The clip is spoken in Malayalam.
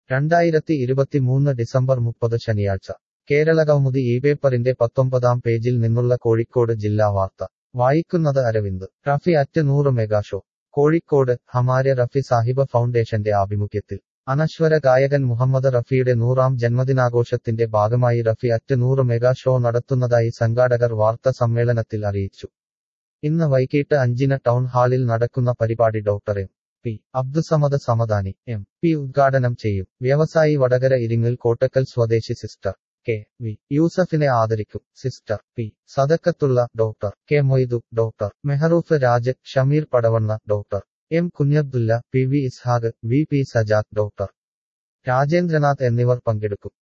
രണ്ടായിരത്തി ഇരുപത്തിമൂന്ന് ഡിസംബർ മുപ്പത് ശനിയാഴ്ച കേരളകൗമുദി ഈ പേപ്പറിന്റെ പത്തൊമ്പതാം പേജിൽ നിന്നുള്ള കോഴിക്കോട് ജില്ലാ വാർത്ത വായിക്കുന്നത് അരവിന്ദ് റഫി അറ്റ് നൂറ് മെഗാ ഷോ കോഴിക്കോട് ഹമാരെ റഫി സാഹിബ ഫൗണ്ടേഷന്റെ ആഭിമുഖ്യത്തിൽ അനശ്വര ഗായകൻ മുഹമ്മദ് റഫിയുടെ നൂറാം ജന്മദിനാഘോഷത്തിന്റെ ഭാഗമായി റഫി അറ്റ് നൂറ് മെഗാ ഷോ നടത്തുന്നതായി സംഘാടകർ വാർത്താ സമ്മേളനത്തിൽ അറിയിച്ചു ഇന്ന് വൈകിട്ട് അഞ്ചിന് ടൗൺ ഹാളിൽ നടക്കുന്ന പരിപാടി doctor M P Abdussamad Samadani M P ഉദ്ഘാടനം ചെയ്യും വ്യവസായി വടകര ഇരിങ്ങൽ കോട്ടക്കൽ സ്വദേശി സിസ്റ്റർ കെ വി യൂസഫിനെ ആദരിക്കും sister P Sadakkathulla doctor K Moidu doctor Mehroof Raj Shameer Padavanna doctor M Kunhabdulla P V Ishaq V P Sajad doctor Rajendranath എന്നിവർ പങ്കെടുക്കും